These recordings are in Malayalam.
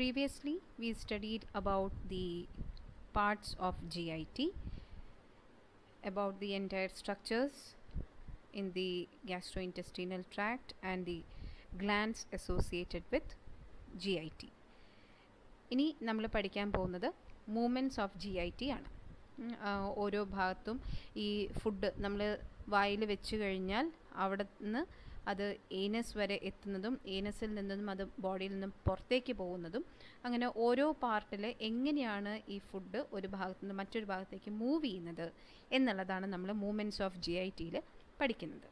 previously we studied about the parts of GIT, about the entire structures in the gastrointestinal tract and the glands associated with GIT. ഇനി നമ്മൾ പഠിക്കാൻ പോകുന്നത് movements of G I T ആണ് ഉം, ആ, ഓരോ ഭാഗത്തും ഈ ഫുഡ് നമ്മൾ വായിൽ വെച്ച് കഴിഞ്ഞാൽ അവിടെ നിന്ന് അത് ഏനസ് വരെ എത്തുന്നതും ഏനസിൽ നിന്നും അത് ബോഡിയിൽ നിന്നും പുറത്തേക്ക് പോകുന്നതും അങ്ങനെ ഓരോ പാർട്ടിൽ എങ്ങനെയാണ് ഈ ഫുഡ് ഒരു ഭാഗത്തു നിന്ന് മറ്റൊരു ഭാഗത്തേക്ക് മൂവ് ചെയ്യുന്നത് എന്നുള്ളതാണ് നമ്മൾ മൂമെൻറ്റ്സ് ഓഫ് ജി ഐ ടിയിൽ പഠിക്കുന്നത്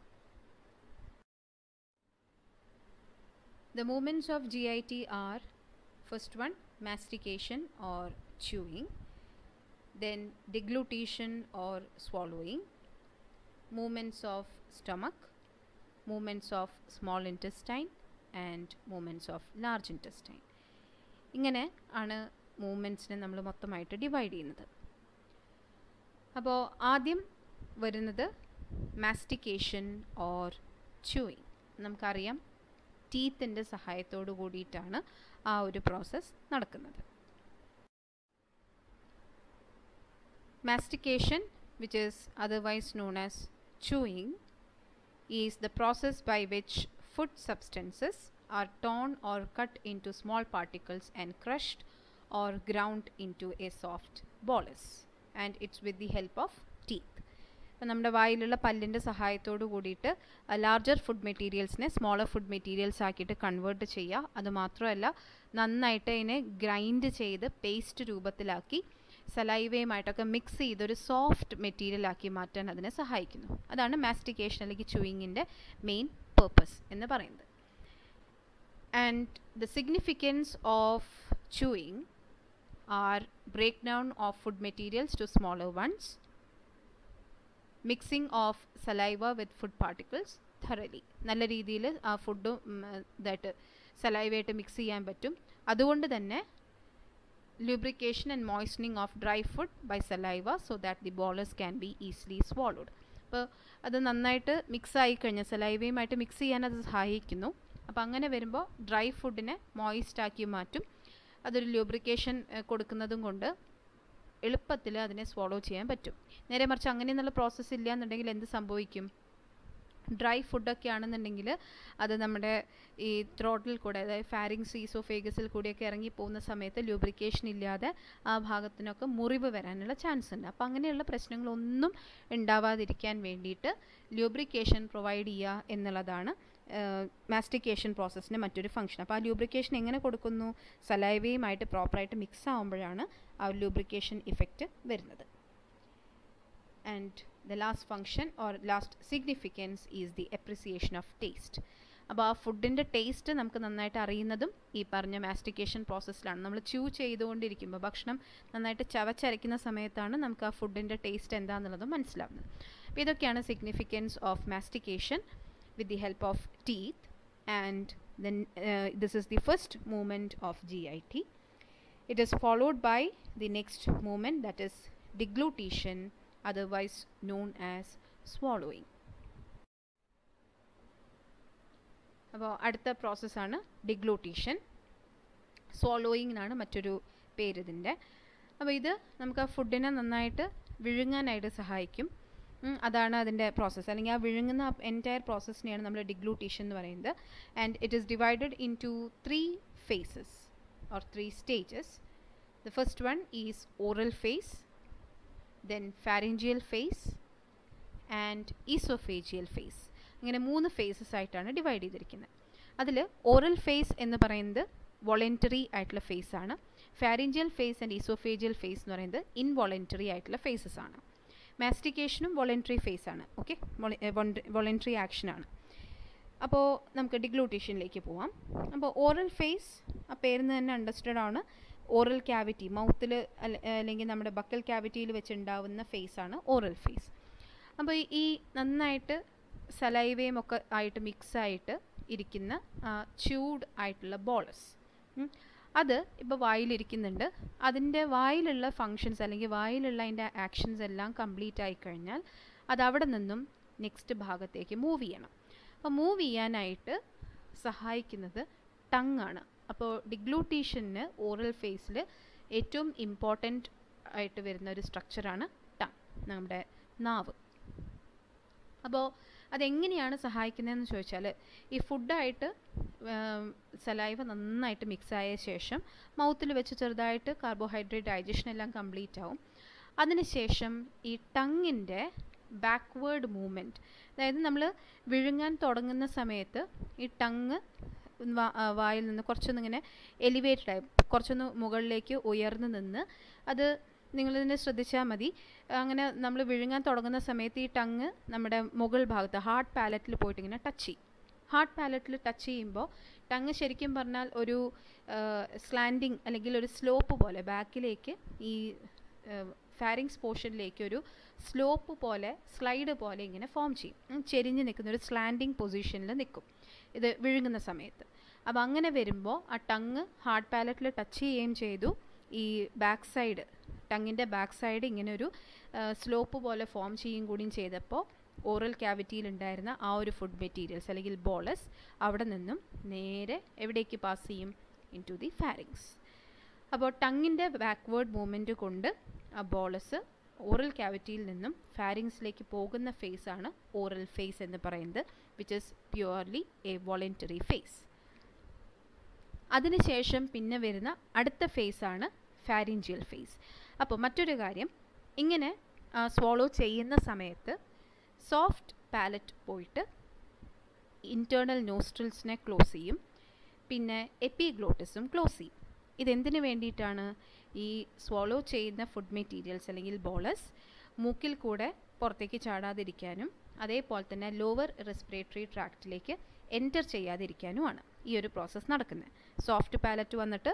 The movements of GIT are first one mastication or chewing, then deglutition or swallowing, movements of stomach, movements of small intestine and movements of large intestine. ഇങ്ങനെ ആണ് മൂവ്മെൻറ്റ്സിനെ നമ്മൾ മൊത്തമായിട്ട് ഡിവൈഡ് ചെയ്യുന്നത് അപ്പോൾ ആദ്യം വരുന്നത് മാസ്റ്റിക്കേഷൻ ഓർ ചൂയിങ് നമുക്കറിയാം ടീത്തിൻ്റെ സഹായത്തോടു കൂടിയിട്ടാണ് ആ ഒരു പ്രോസസ്സ് നടക്കുന്നത് mastication which is otherwise known as chewing is the process by which food substances are torn or cut into small particles and crushed or ground into a soft bolus and it's with the help of teeth അപ്പം നമ്മുടെ വായിലുള്ള പല്ലിൻ്റെ സഹായത്തോടു കൂടിയിട്ട് ലാർജർ ഫുഡ് മെറ്റീരിയൽസിനെ സ്മോളർ ഫുഡ് മെറ്റീരിയൽസ് ആക്കിയിട്ട് കൺവേർട്ട് ചെയ്യുക അത് മാത്രമല്ല നന്നായിട്ട് അതിനെ ഗ്രൈൻഡ് ചെയ്ത് പേസ്റ്റ് രൂപത്തിലാക്കി സലൈവയുമായിട്ടൊക്കെ മിക്സ് ചെയ്തൊരു സോഫ്റ്റ് മെറ്റീരിയൽ ആക്കി മാറ്റാൻ അതിനെ സഹായിക്കുന്നു അതാണ് മാസ്റ്റിക്കേഷൻ അല്ലെങ്കിൽ ചൂയിങ്ങിൻ്റെ മെയിൻ പേർപ്പസ് എന്ന് പറയുന്നത് and the significance of chewing are break down of food materials to smaller ones mixing of saliva with food particles thoroughly നല്ല രീതിയിൽ ആ ഫുഡും ഇതായിട്ട് സലൈവയായിട്ട് മിക്സ് ചെയ്യാൻ പറ്റും അതുകൊണ്ട് തന്നെ lubrication and moistening of dry food by saliva so that the bolus can be easily swallowed അപ്പോൾ അത് നന്നായിട്ട് മിക്സ് ആയി കഴിഞ്ഞാൽ സലൈവയുമായിട്ട് മിക്സ് ചെയ്യാൻ അത് സഹായിക്കുന്നു അപ്പോൾ അങ്ങനെ വരുമ്പോൾ ഡ്രൈ ഫുഡിനെ മോയിസ്റ്റ് ആക്കി മാറ്റും അതൊരു ലൂബ്രിക്കേഷൻ കൊടുക്കുന്നതും കൊണ്ട് എളുപ്പത്തിൽ അതിനെ സ്വോളോ ചെയ്യാൻ പറ്റും നേരെ മറിച്ച് അങ്ങനെയൊന്നുള്ള പ്രോസസ്സ് ഇല്ല എന്നുണ്ടെങ്കിൽ എന്ത് സംഭവിക്കും ഡ്രൈ ഫുഡൊക്കെ ആണെന്നുണ്ടെങ്കിൽ അത് നമ്മുടെ ഈ ത്രോട്ടിൽ കൂടെ അതായത് ഫാരിങ്സ് ഈസോഫേഗസിൽ കൂടിയൊക്കെ ഇറങ്ങി പോകുന്ന സമയത്ത് ലൂബ്രിക്കേഷൻ ഇല്ലാതെ ആ ഭാഗത്തിനൊക്കെ മുറിവ് വരാനുള്ള ചാൻസ് ഉണ്ട് അപ്പോൾ അങ്ങനെയുള്ള പ്രശ്നങ്ങളൊന്നും ഉണ്ടാവാതിരിക്കാൻ വേണ്ടിയിട്ട് ലൂബ്രിക്കേഷൻ പ്രൊവൈഡ് ചെയ്യുക എന്നുള്ളതാണ് മാസ്റ്റിക്കേഷൻ പ്രോസസ്സിൻ്റെ മറ്റൊരു ഫംഗ്ഷൻ അപ്പോൾ ആ ലൂബ്രിക്കേഷൻ എങ്ങനെ കൊടുക്കുന്നു സലൈവയുമായിട്ട് പ്രോപ്പറായിട്ട് മിക്സ് ആകുമ്പോഴാണ് ആ ലൂബ്രിക്കേഷൻ ഇഫക്റ്റ് വരുന്നത് and the last function or last significance is the appreciation of taste അപ്പോൾ ആ ഫുഡിൻ്റെ ടേസ്റ്റ് നമുക്ക് നന്നായിട്ട് അറിയുന്നതും ഈ പറഞ്ഞ മാസ്റ്റിക്കേഷൻ പ്രോസസ്സിലാണ് നമ്മൾ ച്യൂ ചെയ്തുകൊണ്ടിരിക്കുമ്പോൾ ഭക്ഷണം നന്നായിട്ട് ചവച്ചരയ്ക്കുന്ന സമയത്താണ് നമുക്ക് ആ ഫുഡിൻ്റെ ടേസ്റ്റ് എന്താണെന്നുള്ളതും മനസ്സിലാവുന്നത് അപ്പോൾ ഇതൊക്കെയാണ് significance of mastication with the help of teeth and then this is the first movement of G I T it is followed by the next movement that is deglutition otherwise known as swallowing. അപ്പോൾ അടുത്ത പ്രോസസ്സാണ് ഡിഗ്ലൂട്ടീഷൻ swallowing എന്നാണ് മറ്റൊരു പേര് ഇതിൻ്റെ അപ്പോൾ ഇത് നമുക്ക് ആ ഫുഡിനെ നന്നായിട്ട് വിഴുങ്ങാനായിട്ട് സഹായിക്കും അതാണ് അതിൻ്റെ പ്രോസസ്സ് അല്ലെങ്കിൽ ആ വിഴുങ്ങുന്ന എൻറ്റയർ പ്രോസസ്സിനെയാണ് നമ്മൾ ഡിഗ്ലൂട്ടീഷൻ എന്ന് പറയുന്നത് and it is divided in to three phases or three stages the first one is oral phase then pharyngeal phase and oesophageal phase അങ്ങനെ മൂന്ന് ഫേസസ് ആയിട്ടാണ് ഡിവൈഡ് ചെയ്തിരിക്കുന്നത് അതിൽ ഓറൽ ഫേസ് എന്ന് പറയുന്നത് വോളണ്ടറി ആയിട്ടുള്ള ഫേസ് ആണ് pharyngeal phase and oesophageal phase എന്ന് പറയുന്നത് ഇൻവോളണ്ടറി ആയിട്ടുള്ള ഫേസസ് ആണ് മാസ്റ്റിക്കേഷനും വോളണ്ടറി ഫേസ് ആണ് ഓക്കെ വോളണ്ടറി ആക്ഷൻ ആണ് അപ്പോൾ നമുക്ക് ഡിഗ്ലൂട്ടീഷനിലേക്ക് പോവാം അപ്പോൾ ഓറൽ ഫേസ് ആ പേരിൽ തന്നെ അണ്ടർസ്റ്റുഡ് ആണ് ഓറൽ ക്യാവിറ്റി മൗത്തിൽ അല്ലെങ്കിൽ നമ്മുടെ ബക്കൽ ക്യാവിറ്റിയിൽ വെച്ചുണ്ടാവുന്ന ഫേസാണ് ഓറൽ ഫേസ് അപ്പോൾ ഈ നന്നായിട്ട് സലൈവയും ഒക്കെ ആയിട്ട് മിക്സായിട്ട് ഇരിക്കുന്ന ചൂഡ് ആയിട്ടുള്ള ബോളസ് അത് ഇപ്പോൾ വായിലിരിക്കുന്നുണ്ട് അതിൻ്റെ വായിലുള്ള ഫങ്ഷൻസ് അല്ലെങ്കിൽ വായിലുള്ള അതിൻ്റെ ആക്ഷൻസ് എല്ലാം കംപ്ലീറ്റ് ആയി കഴിഞ്ഞാൽ അത് അവിടെ നിന്നും നെക്സ്റ്റ് ഭാഗത്തേക്ക് മൂവ് ചെയ്യണം അപ്പോൾ മൂവ് ചെയ്യാനായിട്ട് സഹായിക്കുന്നത് ടങ്ങാണ് അപ്പോൾ ഡിഗ്ലൂട്ടീഷന് ഓറൽ ഫേസിൽ ഏറ്റവും ഇമ്പോർട്ടൻ്റ് ആയിട്ട് വരുന്ന ഒരു സ്ട്രക്ചറാണ് ടങ് നമ്മുടെ നാവ് അപ്പോൾ അതെങ്ങനെയാണ് സഹായിക്കുന്നതെന്ന് ചോദിച്ചാൽ ഈ ഫുഡായിട്ട് സലൈവ നന്നായിട്ട് മിക്സ് ആയ ശേഷം മൗത്തിൽ വെച്ച് ചെറുതായിട്ട് കാർബോഹൈഡ്രേറ്റ് ഡൈജഷൻ എല്ലാം കംപ്ലീറ്റ് ആവും അതിനുശേഷം ഈ ടങ്ങിൻ്റെ ബാക്ക്വേർഡ് മൂവ്മെൻറ്റ് അതായത് നമ്മൾ വിഴുങ്ങാൻ തുടങ്ങുന്ന സമയത്ത് ഈ ടങ് വായിൽ നിന്ന് കുറച്ചൊന്നിങ്ങനെ എലിവേറ്റഡ് ആയി കുറച്ചൊന്ന് മുകളിലേക്ക് ഉയർന്നു നിന്ന് അത് നിങ്ങളിതിനെ ശ്രദ്ധിച്ചാൽ മതി അങ്ങനെ നമ്മൾ വിഴുങ്ങാൻ തുടങ്ങുന്ന സമയത്ത് ഈ ടങ് നമ്മുടെ മുകൾ ഭാഗത്ത് ഹാർട്ട് പാലറ്റിൽ പോയിട്ട് ഇങ്ങനെ ടച്ച് ചെയ്യും ഹാർട്ട് പാലറ്റിൽ ടച്ച് ചെയ്യുമ്പോൾ ടങ് ശരിക്കും പറഞ്ഞാൽ ഒരു സ്ലാൻഡിങ് അല്ലെങ്കിൽ ഒരു സ്ലോപ്പ് പോലെ ബാക്കിലേക്ക് ഈ ഫാരിങ്സ് പോർഷനിലേക്ക് ഒരു സ്ലോപ്പ് പോലെ സ്ലൈഡ് പോലെ ഇങ്ങനെ ഫോം ചെയ്യും ചെരിഞ്ഞ് നിൽക്കുന്ന ഒരു സ്ലാൻഡിങ് പൊസിഷനിൽ നിൽക്കും ഇത് വിഴുങ്ങുന്ന സമയത്ത് അപ്പോൾ അങ്ങനെ വരുമ്പോൾ ആ ടങ് ഹാർട്ട് പാലറ്റിൽ ടച്ച് ചെയ്യുകയും ചെയ്തു ഈ ബാക്ക് സൈഡ് ടങ്ങിൻ്റെ ബാക്ക് സൈഡ് ഇങ്ങനെ ഒരു സ്ലോപ്പ് പോലെ ഫോം ചെയ്യുകയും കൂടിയും ചെയ്തപ്പോൾ ഓറൽ ക്യാവിറ്റിയിൽ ഉണ്ടായിരുന്ന ആ ഒരു ഫുഡ് മെറ്റീരിയൽസ് അല്ലെങ്കിൽ ബോളസ് അവിടെ നിന്നും നേരെ എവിടേക്ക് പാസ് ചെയ്യും ഇൻ ടു ദി ഫാരിങ്സ് അപ്പോൾ ടങ്ങിൻ്റെ ബാക്ക്വേർഡ് മൂവ്മെൻറ്റ് കൊണ്ട് ആ ബോളസ് ഓറൽ ക്യാവിറ്റിയിൽ നിന്നും ഫാരിങ്സിലേക്ക് പോകുന്ന ഫേസ് ആണ് ഓറൽ ഫേസ് എന്ന് പറയുന്നത് which is purely a voluntary phase അതിനുശേഷം പിന്നെ വരുന്ന അടുത്ത ഫേസ് ആണ് ഫാരിഞ്ചിയൽ ഫേസ് അപ്പോൾ മറ്റൊരു കാര്യം ഇങ്ങനെ സ്വോളോ ചെയ്യുന്ന സമയത്ത് സോഫ്റ്റ് പാലറ്റ് പോയിട്ട് ഇൻറ്റേർണൽ നോസ്ട്രിൽസിനെ ക്ലോസ് ചെയ്യും പിന്നെ എപ്പിഗ്ലോട്ടസും ക്ലോസ് ചെയ്യും ഇതെന്തിനു വേണ്ടിയിട്ടാണ് ഈ സ്വോളോ ചെയ്യുന്ന ഫുഡ് മെറ്റീരിയൽസ് അല്ലെങ്കിൽ ബോളസ് മൂക്കിൽ കൂടെ പുറത്തേക്ക് ചാടാതിരിക്കാനും അതേപോലെ തന്നെ ലോവർ റെസ്പിറേറ്ററി ട്രാക്റ്റിലേക്ക് എൻറ്റർ ചെയ്യാതിരിക്കാനുമാണ് ഈ ഒരു പ്രോസസ്സ് നടക്കുന്നത് സോഫ്റ്റ് പാലറ്റ് വന്നിട്ട്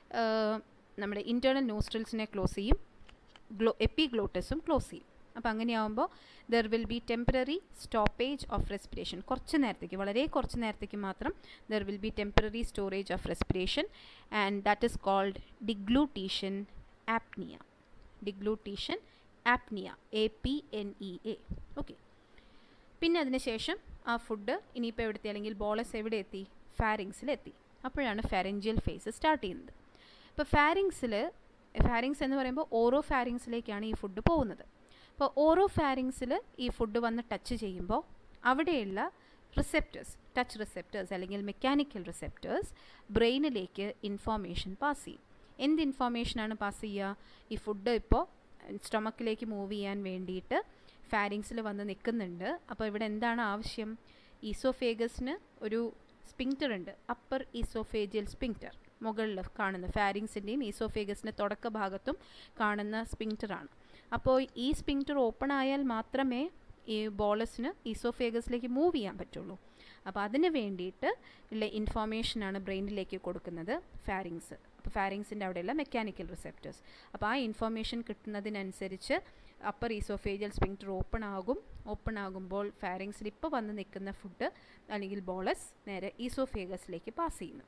നമ്മുടെ ഇൻറ്റേർണൽ നോസ്ട്രിൽസിനെ ക്ലോസ് ചെയ്യും ഗ്ലോ എപ്പിഗ്ലോട്ടസും ക്ലോസ് ചെയ്യും അപ്പോൾ അങ്ങനെയാവുമ്പോൾ there will be temporary stoppage of respiration കുറച്ച് നേരത്തേക്ക് വളരെ കുറച്ച് നേരത്തേക്ക് മാത്രം there will be temporary storage of respiration and that is called deglutition apnoea deglutition apnoea A P N E A okay പിന്നെ അതിനുശേഷം ആ ഫുഡ് ഇനിയിപ്പോൾ എവിടെത്തി അല്ലെങ്കിൽ ബോളസ് എവിടെ എത്തി ഫാരിങ്സിലെത്തി അപ്പോഴാണ് ഫാരഞ്ചിയൽ ഫേസ് സ്റ്റാർട്ട് ചെയ്യുന്നത് ഇപ്പോൾ ഫാരിങ്സിൽ ഫാരിങ്സ് എന്ന് പറയുമ്പോൾ ഓരോ ഫാരിങ്സിലേക്കാണ് ഈ ഫുഡ് പോകുന്നത് അപ്പോൾ ഓരോ ഫാരിങ്സിൽ ഈ ഫുഡ് വന്ന് ടച്ച് ചെയ്യുമ്പോൾ അവിടെയുള്ള റിസെപ്റ്റേഴ്സ് ടച്ച് റിസെപ്റ്റേഴ്സ് അല്ലെങ്കിൽ മെക്കാനിക്കൽ റിസെപ്റ്റേഴ്സ് ബ്രെയിനിലേക്ക് ഇൻഫോർമേഷൻ പാസ് ചെയ്യും എന്ത് ഇൻഫോർമേഷനാണ് പാസ് ചെയ്യുക ഈ ഫുഡ് ഇപ്പോൾ സ്റ്റൊമക്കിലേക്ക് മൂവ് ചെയ്യാൻ വേണ്ടിയിട്ട് ഫാരിങ്സിൽ വന്ന് നിൽക്കുന്നുണ്ട് അപ്പോൾ ഇവിടെ എന്താണ് ആവശ്യം ഈസോഫേഗസിന് ഒരു സ്പിങ്ക്റ്റർ ഉണ്ട് അപ്പർ ഈസോഫേജിയൽ സ്പിങ്ക്റ്റർ മുകളിൽ കാണുന്ന ഫാരിങ്സിൻ്റെയും ഈസോഫേഗസിൻ്റെ തുടക്ക ഭാഗത്തും കാണുന്ന സ്പിങ്ക്റ്ററാണ് അപ്പോൾ ഈ സ്പിങ്ക്റ്റർ ഓപ്പൺ ആയാൽ മാത്രമേ ഈ ബോളസിന് ഈസോഫേഗസിലേക്ക് മൂവ് ചെയ്യാൻ പറ്റുള്ളൂ അപ്പോൾ അതിന് വേണ്ടിയിട്ട് ഉള്ള ഇൻഫോർമേഷനാണ് ബ്രെയിനിലേക്ക് കൊടുക്കുന്നത് ഫാരിങ്സ് അപ്പോൾ ഫാരിങ്സിൻ്റെ അവിടെയുള്ള മെക്കാനിക്കൽ റിസെപ്റ്റേഴ്സ് അപ്പോൾ ആ ഇൻഫോർമേഷൻ കിട്ടുന്നതിനനുസരിച്ച് അപ്പർ ഈസോഫേജിയൽ സ്പിങ്ക്റ്റർ ഓപ്പൺ ആകും ഓപ്പൺ ആകുമ്പോൾ ഫാരിങ്സിൽ ഇപ്പോൾ വന്ന് നിൽക്കുന്ന ഫുഡ് അല്ലെങ്കിൽ ബോളസ് നേരെ ഈസോഫേഗസിലേക്ക് പാസ് ചെയ്യുന്നു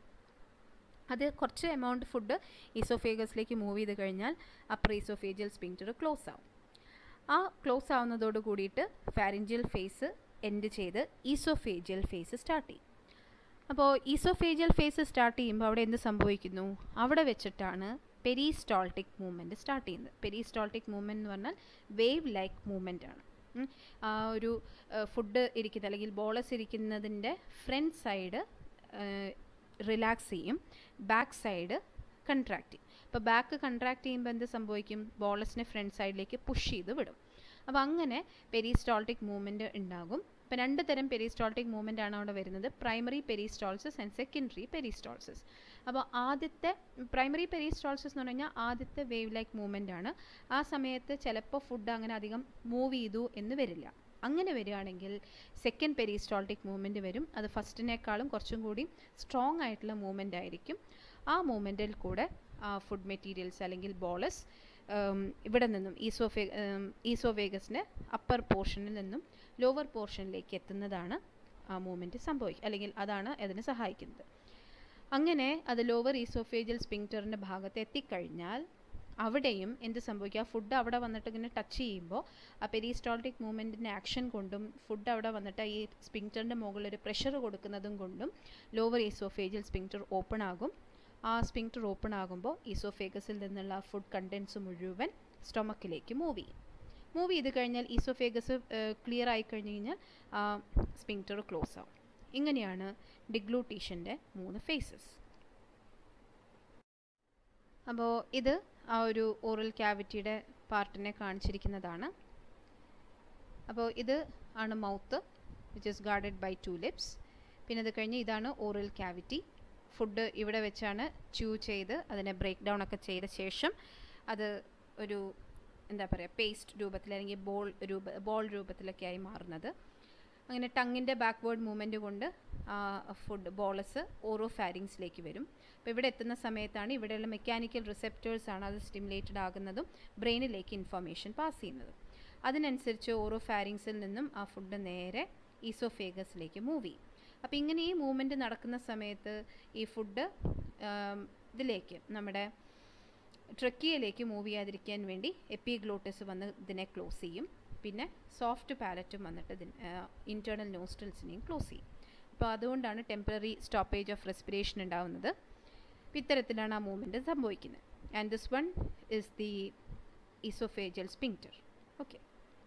അത് കുറച്ച് എമൗണ്ട് ഫുഡ് ഈസോഫേഗസിലേക്ക് മൂവ് ചെയ്ത് കഴിഞ്ഞാൽ അപ്പർ ഈസോഫേജിയൽ സ്പിങ്ക്റ്റർ ക്ലോസ് ആവും ആ ക്ലോസ് ആവുന്നതോട് കൂടിയിട്ട് ഫാരിഞ്ചിയൽ ഫേസ് എൻഡ് ചെയ്ത് ഈസോഫേജിയൽ ഫേസ് സ്റ്റാർട്ട് ചെയ്യും അപ്പോൾ ഈസോഫേജിയൽ ഫേസ് സ്റ്റാർട്ട് ചെയ്യുമ്പോൾ അവിടെ എന്ത് സംഭവിക്കുന്നു അവിടെ വെച്ചിട്ടാണ് പെരിസ്റ്റോൾട്ടിക് മൂവ്മെൻറ്റ് സ്റ്റാർട്ട് ചെയ്യുന്നത് പെരിസ്റ്റോൾട്ടിക് മൂവ്മെൻറ്റ് എന്ന് പറഞ്ഞാൽ വേവ് ലൈക്ക് മൂവ്മെൻ്റ് ആണ് ആ ഒരു ഫുഡ് ഇരിക്കുന്ന അല്ലെങ്കിൽ ബോളസ് ഇരിക്കുന്നതിൻ്റെ ഫ്രണ്ട് സൈഡ് റിലാക്സ് ചെയ്യും ബാക്ക് സൈഡ് കൺട്രാക്റ്റ് ചെയ്യും അപ്പോൾ ബാക്ക് കൺട്രാക്ട് ചെയ്യുമ്പോൾ എന്ത് സംഭവിക്കും ബോളസിനെ ഫ്രണ്ട് സൈഡിലേക്ക് പുഷ് ചെയ്ത് വിടും അപ്പോൾ അങ്ങനെ പെരിസ്റ്റോൾട്ടിക് മൂവ്മെൻറ്റ് ഉണ്ടാകും ഇപ്പോൾ രണ്ട് തരം പെരിസ്റ്റോൾട്ടിക് മൂവ്മെൻ്റ് ആണ് അവിടെ വരുന്നത് primary peristalsis and secondary peristalsis അപ്പോൾ ആദ്യത്തെ പ്രൈമറി പെരിസ്റ്റോൾസസ് എന്ന് പറഞ്ഞു കഴിഞ്ഞാൽ ആദ്യത്തെ വേവ് ലൈക്ക് മൂവ്മെൻ്റ് ആണ് ആ സമയത്ത് ചിലപ്പോൾ ഫുഡ് അങ്ങനെ അധികം മൂവ് ചെയ്തു എന്ന് വരില്ല അങ്ങനെ വരികയാണെങ്കിൽ സെക്കൻഡ് പെരിസ്റ്റോൾട്ടിക് മൂവ്മെൻറ്റ് വരും അത് ഫസ്റ്റിനേക്കാളും കുറച്ചും കൂടി സ്ട്രോങ് ആയിട്ടുള്ള മൂവ്മെൻ്റ് ആയിരിക്കും ആ മൂവ്മെൻറ്റിൽ കൂടെ ഫുഡ് മെറ്റീരിയൽസ് അല്ലെങ്കിൽ ബോളസ് ഇവിടെ നിന്നും ഈസോഫേ ഈസോവേഗസിൻ്റെ അപ്പർ പോർഷനിൽ നിന്നും ലോവർ പോർഷനിലേക്ക് എത്തുന്നതാണ് ആ മൂവ്മെൻറ്റ് സംഭവിക്കുക അല്ലെങ്കിൽ അതാണ് അതിനെ സഹായിക്കുന്നത് അങ്ങനെ അത് ലോവർ ഈസോഫേജിയൽ സ്പിങ്ക്റ്ററിൻ്റെ ഭാഗത്ത് എത്തിക്കഴിഞ്ഞാൽ അവിടെയും എന്ത് സംഭവിക്കുക ഫുഡ് അവിടെ വന്നിട്ട് ഇങ്ങനെ ടച്ച് ചെയ്യുമ്പോൾ ആ പെരിസ്റ്റോൾട്ടിക് മൂവ്മെൻറ്റിൻ്റെ ആക്ഷൻ കൊണ്ടും ഫുഡ് അവിടെ വന്നിട്ട് ഈ സ്പിങ്ക്റ്ററിൻ്റെ മുകളിൽ ഒരു പ്രഷർ കൊടുക്കുന്നതും കൊണ്ടും ലോവർ ഈസോഫേജിയൽ സ്പിങ്ക്റ്റർ ഓപ്പൺ ആകും ആ സ്പിങ്ക്റ്റർ ഓപ്പൺ ആകുമ്പോൾ ഈസോഫേഗസിൽ നിന്നുള്ള ഫുഡ് കണ്ടൻസ് മുഴുവൻ സ്റ്റൊമക്കിലേക്ക് മൂവ് ചെയ്യും മൂവ് ചെയ്ത് കഴിഞ്ഞാൽ ഈസോഫേഗസ് ക്ലിയർ ആയി കഴിഞ്ഞ് കഴിഞ്ഞാൽ സ്പിങ്ക്റ്റർ ക്ലോസ് ആവും ഇങ്ങനെയാണ് ഡിഗ്ലൂട്ടീഷൻ്റെ മൂന്ന് ഫേസസ് അപ്പോൾ ഇത് ആ ഒരു ഓറൽ ക്യാവിറ്റിയുടെ പാർട്ടിനെ കാണിച്ചിരിക്കുന്നതാണ് അപ്പോൾ ഇത് ആണ് mouth which is guarded by two lips പിന്നെ അത് കഴിഞ്ഞ് ഇതാണ് ഓറൽ ക്യാവിറ്റി ഫുഡ് ഇവിടെ വെച്ചാണ് ച്യൂ ചെയ്ത് അതിനെ ബ്രേക്ക് ഡൗൺ ഒക്കെ ചെയ്ത ശേഷം അത് ഒരു എന്താ പറയുക പേസ്റ്റ് രൂപത്തിൽ അല്ലെങ്കിൽ ബോൾ രൂപ ബോൾ രൂപത്തിലൊക്കെ ആയി മാറുന്നത് അങ്ങനെ ടങ്ങിൻ്റെ ബാക്ക്വേർഡ് മൂവ്മെൻറ്റ് കൊണ്ട് ഫുഡ് ബോളസ് ഓരോ ഫാരിങ്സിലേക്ക് വരും അപ്പോൾ ഇവിടെ എത്തുന്ന സമയത്താണ് ഇവിടെയുള്ള മെക്കാനിക്കൽ റിസെപ്റ്റേഴ്സ് ആണ് അത് സ്റ്റിമുലേറ്റഡ് ആകുന്നതും ബ്രെയിനിലേക്ക് ഇൻഫർമേഷൻ പാസ് ചെയ്യുന്നതും അതിനനുസരിച്ച് ഓരോ ഫാരിങ്സിൽ നിന്നും ആ ഫുഡ് നേരെ ഈസോഫേഗസിലേക്ക് മൂവ് ചെയ്യും അപ്പോൾ ഇങ്ങനെ ഈ മൂവ്മെൻറ്റ് നടക്കുന്ന സമയത്ത് ഈ ഫുഡ് ഇതിലേക്ക് നമ്മുടെ ട്രക്കിയയിലേക്ക് മൂവ് ചെയ്യാതിരിക്കാൻ വേണ്ടി എപ്പിഗ്ലോട്ടസ് വന്ന് ഇതിനെ ക്ലോസ് ചെയ്യും പിന്നെ സോഫ്റ്റ് പാലറ്റും വന്നിട്ട് ഇതിന് ഇൻറ്റേർണൽ നോസ്ട്രൽസിനെയും ക്ലോസ് ചെയ്യും അപ്പോൾ അതുകൊണ്ടാണ് ടെമ്പററി സ്റ്റോപ്പേജ് ഓഫ് റെസ്പിറേഷൻ ഉണ്ടാവുന്നത് അപ്പോൾ ഇത്തരത്തിലാണ് ആ മൂവ്മെൻറ്റ് സംഭവിക്കുന്നത് and this one is the oesophageal sphincter okay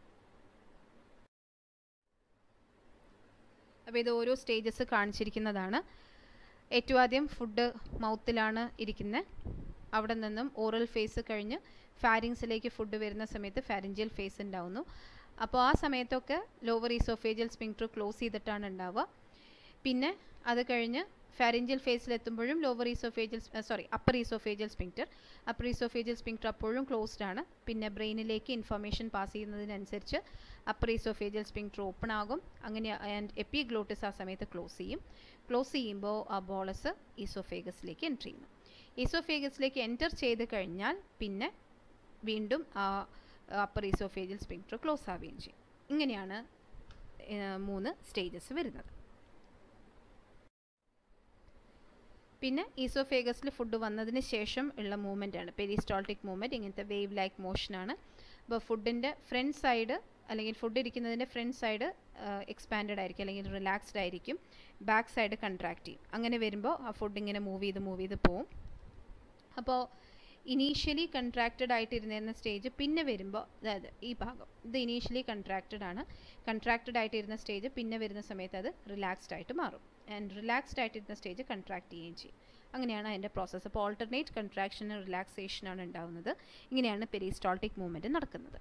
അപ്പോൾ ഇത് ഓരോ സ്റ്റേജസ് കാണിച്ചിരിക്കുന്നതാണ് ഏറ്റവും ആദ്യം ഫുഡ് മൗത്തിലാണ് ഇരിക്കുന്നത് അവിടെ നിന്നും ഓറൽ ഫേസ് കഴിഞ്ഞ് ഫാരിങ്സിലേക്ക് ഫുഡ് വരുന്ന സമയത്ത് ഫാരിഞ്ചിയൽ ഫേസ് ഉണ്ടാവുന്നു അപ്പോൾ ആ സമയത്തൊക്കെ ലോവർ ഈസോഫേജൽ സ്പിങ്ക്റ്റർ ക്ലോസ് ചെയ്തിട്ടാണ് ഉണ്ടാവുക പിന്നെ അത് കഴിഞ്ഞ് ഫാരിഞ്ചിയൽ ഫേസിലെത്തുമ്പോഴും lower oesophageal sorry upper oesophageal sphincter upper oesophageal sphincter അപ്പോഴും ക്ലോസ്ഡ് ആണ് പിന്നെ ബ്രെയിനിലേക്ക് ഇൻഫർമേഷൻ പാസ് ചെയ്യുന്നതിനനുസരിച്ച് അപ്പർ ഈസോഫേജൽ സ്പിങ്ക്റ്റർ ഓപ്പൺ ആകും അങ്ങനെ ആൻഡ് എപ്പിഗ്ലോട്ടിസ് ആ സമയത്ത് ക്ലോസ് ചെയ്യും ക്ലോസ് ചെയ്യുമ്പോൾ ആ ബോളസ് ഈസോഫേഗസിലേക്ക് എൻറ്റർ ചെയ്യുന്നു ഈസോഫേഗസിലേക്ക് എൻറ്റർ ചെയ്ത് കഴിഞ്ഞാൽ പിന്നെ വീണ്ടും ആ അപ്പർ ഈസോഫേജൽ സ്പിങ്ക്റ്റർ ക്ലോസ് ആവുകയും ചെയ്യും ഇങ്ങനെയാണ് മൂന്ന് സ്റ്റേജസ് വരുന്നത് പിന്നെ ഈസോഫേഗസിൽ ഫുഡ് വന്നതിന് ശേഷം ഉള്ള മൂവ്മെൻ്റ് ആണ് പെരിസ്റ്റോൾട്ടിക് മൂവ്മെൻറ്റ് ഇങ്ങനത്തെ വേവ് ലൈക്ക് മോഷനാണ് അപ്പോൾ ഫുഡിൻ്റെ ഫ്രണ്ട് സൈഡ് അല്ലെങ്കിൽ ഫുഡ് ഇരിക്കുന്നതിൻ്റെ ഫ്രണ്ട് സൈഡ് എക്സ്പാൻഡഡ് ആയിരിക്കും അല്ലെങ്കിൽ റിലാക്സ്ഡ് ആയിരിക്കും ബാക്ക് സൈഡ് കൺട്രാക്ട് ചെയ്യും അങ്ങനെ വരുമ്പോൾ ആ ഫുഡ് ഇങ്ങനെ മൂവ് ചെയ്ത് മൂവ് ചെയ്ത് പോവും അപ്പോൾ ഇനീഷ്യലി കൺട്രാക്റ്റഡ് ആയിട്ടിരുന്നിരുന്ന സ്റ്റേജ് പിന്നെ വരുമ്പോൾ അതായത് ഈ ഭാഗം ഇത് ഇനീഷ്യലി കൺട്രാക്റ്റഡ് ആണ് കൺട്രാക്റ്റഡ് ആയിട്ടിരുന്ന സ്റ്റേജ് പിന്നെ വരുന്ന സമയത്ത് അത് റിലാക്സ്ഡ് ആയിട്ട് മാറും ആൻഡ് റിലാക്സ്ഡ് ആയിട്ടിരുന്ന സ്റ്റേജ് കൺട്രാക്ട് ചെയ്യുകയും ചെയ്യും അങ്ങനെയാണ് അതിൻ്റെ പ്രോസസ്സ് അപ്പോൾ ഓൾട്ടർനേറ്റ് കൺട്രാക്ഷനും റിലാക്സേഷനാണ് ഉണ്ടാകുന്നത് ഇങ്ങനെയാണ് പെരിസ്റ്റോൾട്ടിക് മൂവ്മെൻറ്റ് നടക്കുന്നത്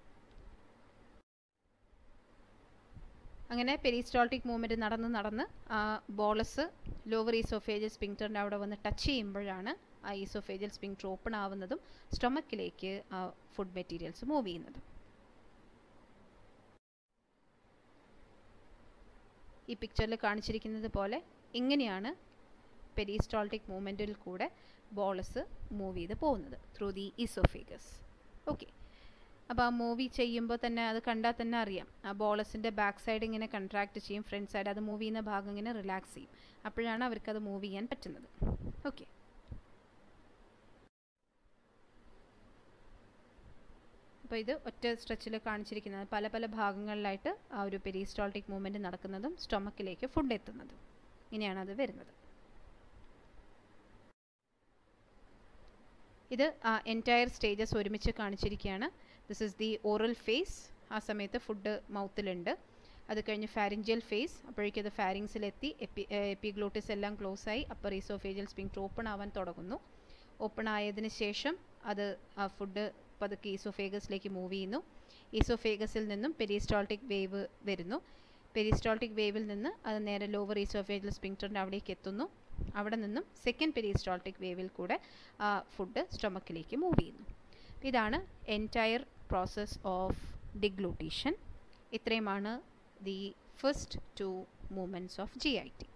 അങ്ങനെ പെരിസ്റ്റോൾട്ടിക് മൂവ്മെൻറ്റ് നടന്ന് നടന്ന് ആ ബോളസ് ലോവർ ഈസോഫേജൽ സ്പിങ്ക്റ്ററിൻ്റെ അവിടെ വന്ന് ടച്ച് ചെയ്യുമ്പോഴാണ് ആ ഈസോഫേജൽ സ്പിങ്ക്റ്റർ ഓപ്പൺ ആവുന്നതും സ്റ്റൊമക്കിലേക്ക് ആ ഫുഡ് മെറ്റീരിയൽസ് മൂവ് ചെയ്യുന്നതും ഈ പിക്ചറിൽ കാണിച്ചിരിക്കുന്നത് പോലെ ഇങ്ങനെയാണ് പെരിസ്റ്റോൾട്ടിക് മൂവ്മെൻറ്റിൽ കൂടെ ബോളസ് മൂവ് ചെയ്ത് പോകുന്നത് ത്രൂ ദി ഈസോഫേഗസ് ഓക്കെ അപ്പോൾ ആ മൂവി ചെയ്യുമ്പോൾ തന്നെ അത് കണ്ടാൽ തന്നെ അറിയാം ആ ബോളസിൻ്റെ ബാക്ക് സൈഡ് ഇങ്ങനെ കൺട്രാക്ട് ചെയ്യും ഫ്രണ്ട് സൈഡ് അത് മൂവ് ചെയ്യുന്ന ഭാഗം ഇങ്ങനെ റിലാക്സ് ചെയ്യും അപ്പോഴാണ് അവർക്കത് മൂവ് ചെയ്യാൻ പറ്റുന്നത് ഓക്കെ അപ്പോൾ ഇത് ഒറ്റ സ്ട്രെച്ചിൽ കാണിച്ചിരിക്കുന്നത് പല പല ഭാഗങ്ങളിലായിട്ട് ആ ഒരു പെരിസ്റ്റോൾട്ടിക് മൂവ്മെൻറ്റ് നടക്കുന്നതും സ്റ്റൊമക്കിലേക്ക് ഫുഡ് എത്തുന്നതും ഇങ്ങനെയാണ് അത് വരുന്നത് ഇത് എൻറ്റയർ സ്റ്റേജസ് ഒരുമിച്ച് കാണിച്ചിരിക്കുകയാണ് this is the oral phase ആ സമയത്ത് ഫുഡ് മൗത്തിലുണ്ട് അത് കഴിഞ്ഞ് ഫാരിഞ്ചൽ ഫേസ് അപ്പോഴേക്കും അത് ഫാരിങ്സിലെത്തി എപ്പി എപ്പിഗ്ലോട്ടിസ് എല്ലാം ക്ലോസ് ആയി അപ്പർ ഈസോഫേജൽ സ്പിങ്ക്റ്റർ ഓപ്പൺ ആവാൻ തുടങ്ങുന്നു ഓപ്പൺ ആയതിനു ശേഷം അത് ആ ഫുഡ് പതുക്കെ ഈസോഫേഗസിലേക്ക് മൂവ് ചെയ്യുന്നു ഈസോഫേഗസിൽ നിന്നും പെരിസ്റ്റോൾട്ടിക് വേവ് വരുന്നു പെരിസ്റ്റോൾട്ടിക് വേവിൽ നിന്ന് അത് നേരെ ലോവർ ഈസോഫേജൽ സ്പിങ്ക്റ്ററിൻ്റെ അവിടേക്ക് എത്തുന്നു അവിടെ നിന്നും സെക്കൻഡ് പെരിസ്റ്റോൾട്ടിക് വേവിൽ കൂടെ ആ ഫുഡ് സ്റ്റൊമക്കിലേക്ക് മൂവ് ചെയ്യുന്നു ഇതാണ് എൻറ്റയർ പ്രോസസ് ഓഫ് ഡിഗ്ലൂട്ടീഷൻ ഇത്രയുമാണ് the first two movements of G I T